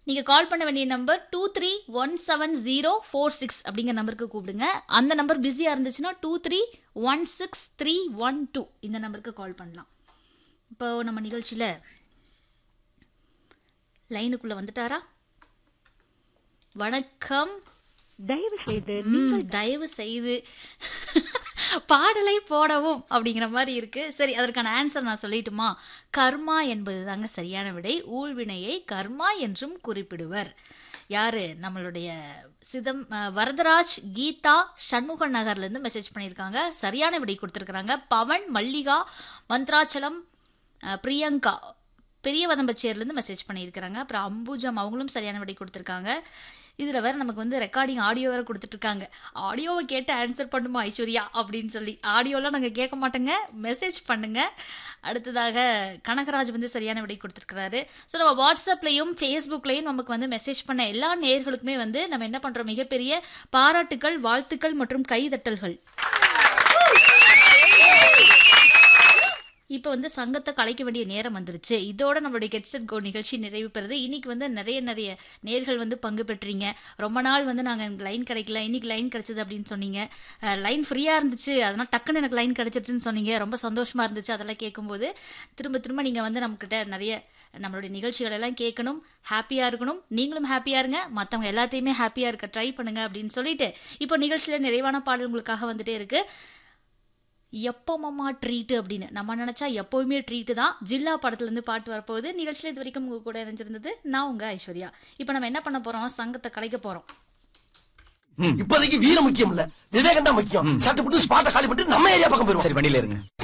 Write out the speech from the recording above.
நீங்கள் கால் பண்ண வேண்டிய number two three one seven zero four six அப்படிங்கிற நம்பருக்கு கூப்பிடுங்க அந்த நம்பர் பிஸியாக இருந்துச்சுன்னா two three one six three one two இந்த நம்பருக்கு கால் பண்ணலாம் இப்போ நம்ம நிகழ்ச்சியில் லைனுக்குள்ளே வந்துட்டாரா வணக்கம் தயவு செய்து ம், தயவு செய்து பாடலை போடவும் அப்படிங்கிற மாதிரி இருக்கு சரி அதற்கான ஆன்சர் நான் சொல்லட்டுமா கர்மா என்பது தாங்க சரியான விடை ஊழ்வினையை கர்மா என்றும் குறிப்பிடுவர் யாரு நம்மளுடைய சிதம் அஹ், வரதராஜ் கீதா சண்முக நகர்ல இருந்து மெசேஜ் பண்ணியிருக்காங்க சரியான விடை கொடுத்துருக்காங்க பவன் மல்லிகா மந்த்ராச்சலம் அஹ், பிரியங்கா பெரிய வதம்பச்சேர்லேருந்து மெசேஜ் பண்ணியிருக்கிறாங்க அப்புறம் அம்புஜம் அவங்களும் சரியான விடை கொடுத்துருக்காங்க இதில் வேற நமக்கு வந்து ரெக்கார்டிங் ஆடியோ வேற கொடுத்துட்ருக்காங்க ஆடியோவை கேட்டு ஆன்சர் பண்ணுமா ஐஸ்வர்யா அப்படின்னு சொல்லி ஆடியோலாம் நாங்கள் கேட்க மாட்டோங்க மெசேஜ் பண்ணுங்க அடுத்ததாக கனகராஜ் வந்து சரியான விடை கொடுத்துருக்கிறாரு ஸோ நம்ம வாட்ஸ்அப்லையும் ஃபேஸ்புக்லையும் நமக்கு வந்து மெசேஜ் பண்ண எல்லா நேயர்களுக்குமே வந்து நம்ம என்ன பண்ணுறோம் மிகப்பெரிய பாராட்டுக்கள் வாழ்த்துக்கள் மற்றும் கைதட்டல்கள் இப்போ வந்து சங்கத்தை கலைக்க வேண்டிய நேரம் வந்துருச்சு இதோட நம்மளுடைய கெட் செட் கோ நிகழ்ச்சி நிறைவு பெறுது இன்னைக்கு வந்து நிறைய நிறைய நேர்கள் வந்து பங்கு பெற்றீங்க ரொம்ப நாள் வந்து நாங்கள் எனக்கு லைன் கிடைக்கல இன்னைக்கு லைன் கிடைச்சது அப்படின்னு சொன்னீங்க லைன் ஃப்ரீயாக இருந்துச்சு அதனால் டக்குன்னு எனக்கு லைன் கிடைச்சிருச்சுன்னு சொன்னீங்க ரொம்ப சந்தோஷமா இருந்துச்சு அதெல்லாம் கேட்கும்போது திரும்ப திரும்ப நீங்கள் வந்து நம்மக்கிட்ட நிறைய நம்மளுடைய நிகழ்ச்சிகள் எல்லாம் கேட்கணும் ஹாப்பியாக இருக்கணும் நீங்களும் ஹாப்பியாக இருங்க மற்றவங்க எல்லாத்தையுமே ஹாப்பியாக இருக்க ட்ரை பண்ணுங்க அப்படின்னு சொல்லிட்டு இப்போ நிகழ்ச்சியில் நிறைவான பாடல் உங்களுக்காக வந்துட்டே இருக்கு எப்பமாமா ட்ரீட்டு அப்படின்னு நம்ம நினச்சா எப்போவுமே ட்ரீட்டு தான் ஜில்லா படத்துலேருந்து பாட்டு வரப்போகுது நிகழ்ச்சியில் இது வரைக்கும் உங்க கூட இணைஞ்சிருந்தது நான் உங்கள் ஐஸ்வர்யா இப்போ நம்ம என்ன பண்ண போகிறோம் சங்கத்தை கலைக்க போகிறோம் இப்போதைக்கு வீரம் முக்கியம் இல்ல விவேகம் தான் முக்கியம் சட்டு புட்டு ஸ்பாட்டை காலி பண்ணிட்டு நம்ம ஏரியா பக்கம் போயிருவோம் சரி வண்டியில இருங்க